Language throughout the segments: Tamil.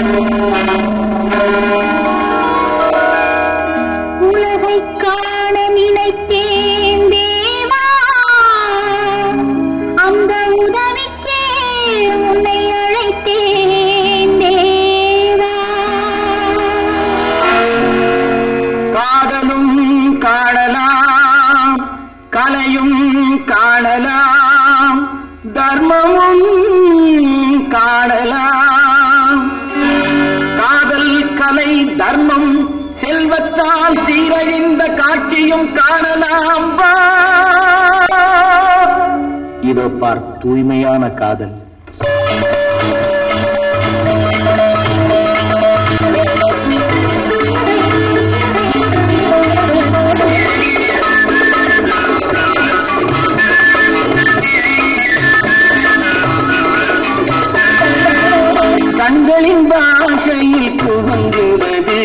உலகை காண நினைத்தேன் தேவா அந்த உதவிக்கே உன்னை அழைத்தேன் தேவா காதலும் காணலாம் கலையும் காணலாம் தர்மமும் காணலாம் காதல் கலை தர்மம் செல்வத்தால் சீரழிந்த காட்சியும் காணலாம் வா. இதோ பார் தூய்மையான காதல் கண்களின் பாஷையில் புகுந்துவது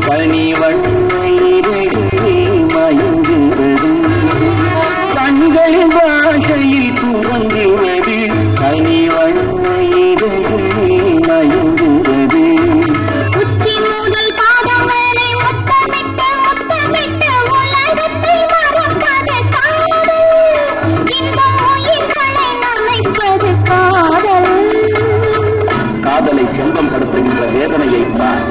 பனிவண்ணை மயங்குவது கண்களின் பாஷையில் புகுந்துவது பனிவண்ணை மயங்குவது உச்சி முதல் பாதம் வரை முத்தமிட்டு முத்தமிட்டு உலகத்தை மறப்பது காதல் இன்பம் உயிர்களை அமைப்பது காதல் காதலை செல்வம் படுத்துகின்ற வேதனையை பார்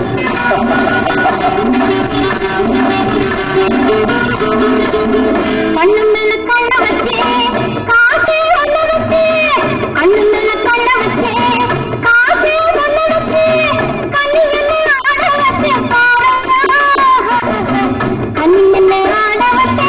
கண்ணு மேல கண்ண வச்சே காசே ஒண்ணு வச்சே கண்ணு மேல கண்ண வச்சே காசே ஒண்ணு வச்சே கண்ணு என்ன ஆட வச்சே பாருங்க கண்ணு என்ன ஆட வச்சே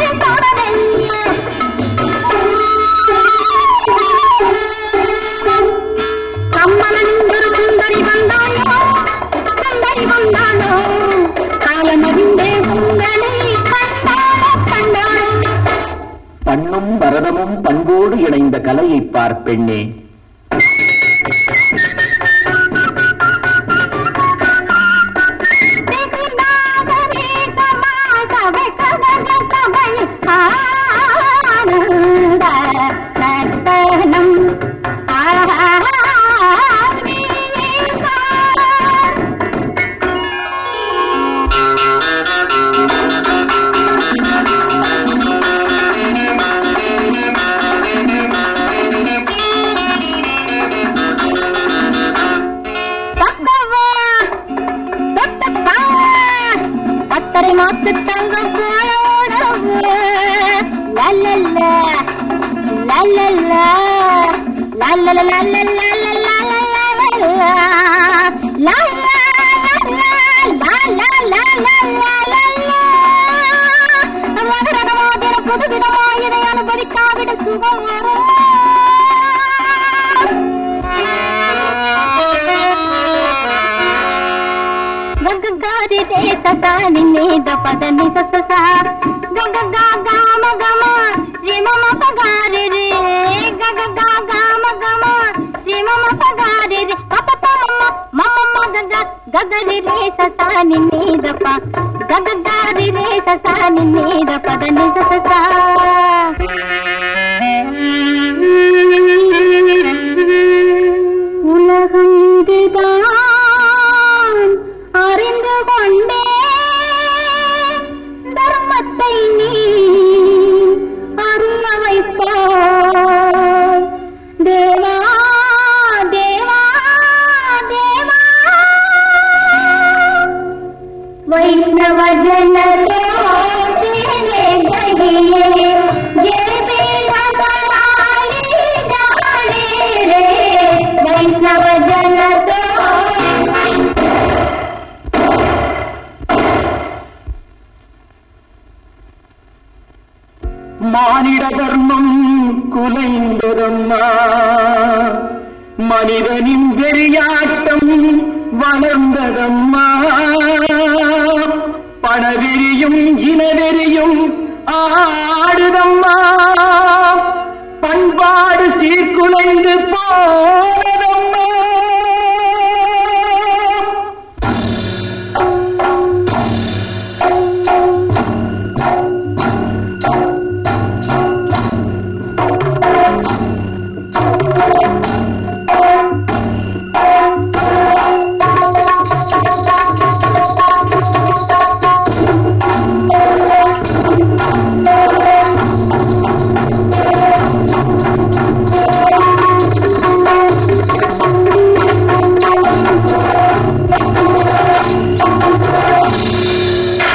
கம்மனன் ஒரு சுந்தரி வந்தானோ சுந்தரி வந்தானோ காலமறிந்தே உங்களை கண்டானோ கண்டானோ பண்ணும் பரதமும் பண்போடு இணைந்த கலையை பார் பெண்ணே பத்தரை மாத்து தங்கம் போலோடவு லல்லல்ல லல்லல்ல லல்லல்ல புதுவிதமாயினை அனுபவிக்காவிட சுகம் வரும் గగగారి రే ససా నిన్నే ద పద ని స స స గగ గ గ మ గ మ రి మ మ ప గ రి రి గగ గ గ మ గ మ రి మ మ ప గ రి రి ప ప ప మ మ మ మ మ గ గ గగ రి రే ససా నిన్నే ద ప గగ గ రి రే ససా నిన్నే ద పద ని స స உலகங்குதான் அறிந்து கொண்டே தர்மத்தை நீ அறிய வைப்பாய் தேவா தேவா தேவா वैष्णव जन तो तेरे गहिए ये बेड़ा दलाली जाने रे वैष्णव जन तो மானிட தர்மம் குலைந்ததம்மா மனிதனின் வெறியாட்டம் வளர்ந்ததம்மா பணவெறியும் இனவெறியும் ஆடுதம்மா பண்பாடு சீர்குலைந்து போனதம்மா ஆ